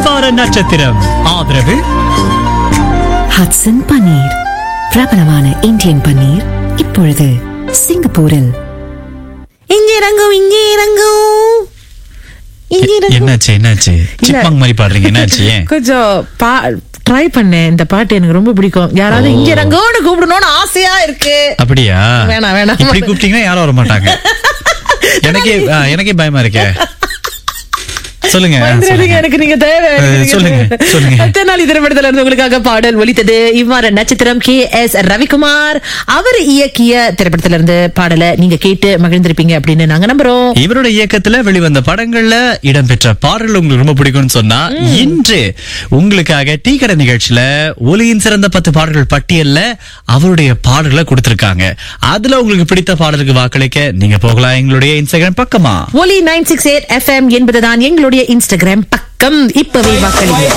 இவ்வார நட்சத்திரம் ஆதரவு ஹட்சன் பன்னீர் பிரபலமான இந்தியன் பன்னீர் இப்பொழுது சிங்கப்பூரில் இங்கே இறங்கும் இங்கே இறங்கும் இங்கே இறங்கும் என்னாச்சு என்னாச்சு சிப்பாங் மாதிரி பாடுறீங்க என்னாச்சு ஏன் கொஞ்சம் பா ட்ரை பண்ணேன் இந்த பாட்டு எனக்கு ரொம்ப பிடிக்கும் யாராவது இங்க இறங்கும்னு கூப்பிடணும்னு ஆசையா இருக்கு அப்படியா வேணாம், வேணாம். இப்படி கூப்பிட்டீங்கன்னா யாரும் வர மாட்டாங்க எனக்கே ஆ, எனக்கே பயமா இருக்கே சொல்லுங்க ஆ, வந்துடாதீங்க, சொல்லுங்க. எனக்கு நீங்க தேவை அஹ், எனக்கு சொல்லுங்க, தேவை. சொல்லுங்க. தென்னாலி திரைப்படத்துல இருந்து உங்களுக்காக பாடல் ஒலித்தது இவ்வாறு நட்சத்திரம் கே எஸ் ரவிக்குமார் அவர் இயக்கிய திரைப்படத்துல இருந்து பாடலை நீங்க கேட்டு மகிழ்ந்திருப்பீங்க அப்படின்னு நாங்க நம்புறோம் இவரோட இயக்கத்துல வெளிவந்த படங்கள்ல இடம்பெற்ற பாடல்கள் உங்களுக்கு ரொம்ப பிடிக்கும்னு சொன்னா இன்று உங்களுக்காக டீ கடை நிகழ்ச்சியில ஒலியின் சிறந்த பத்து பாடல்கள் பட்டியல்ல அவருடைய பாடல்களை கொடுத்திருக்காங்க அதுல உங்களுக்கு பிடித்த பாடலுக்கு வாக்களிக்க நீங்க போகலாம் எங்களுடைய இன்ஸ்டாகிராம் பக்கமா ஒலி நைன் சிக்ஸ் எயிட் எஃப்எம் என்பதுதான் எங்களுடைய இன்ஸ்டாகிராம் பக்கம் இப்பவே வாக்களிங்க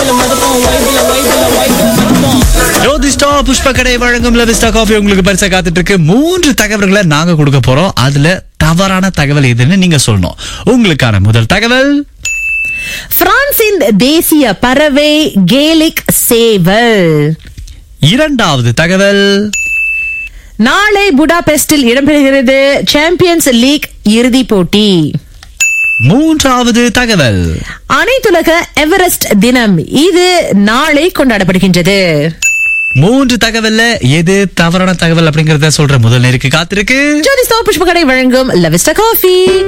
ஜோதிஸ்டா புஷ்ப கடை வழங்கும் லவிஸ்டா காஃபி உங்களுக்கு பரிசா காத்துட்டு இருக்கு மூன்று தகவல்களை நாங்க கொடுக்க போறோம் அதுல தவறான தகவல் எதுன்னு நீங்க சொல்லணும் உங்களுக்கான முதல் தகவல் பிரான்சின் தேசிய பறவை கேலிக் சேவல் இரண்டாவது தகவல் நாளை புடாபெஸ்டில் இடம்பெறுகிறது சாம்பியன்ஸ் லீக் இறுதிப் போட்டி மூன்றாவது தகவல் அனைத்துலக எவரெஸ்ட் தினம் இது நாளை கொண்டாடப்படுகின்றது மூன்று தகவல்ல எது தவறான தகவல் அப்படிங்கறத சொல்ற முதல் நேருக்கு காத்திருக்கு ஜோதி புஷ்பகடை வழங்கும் லவிஸ்டா காஃபி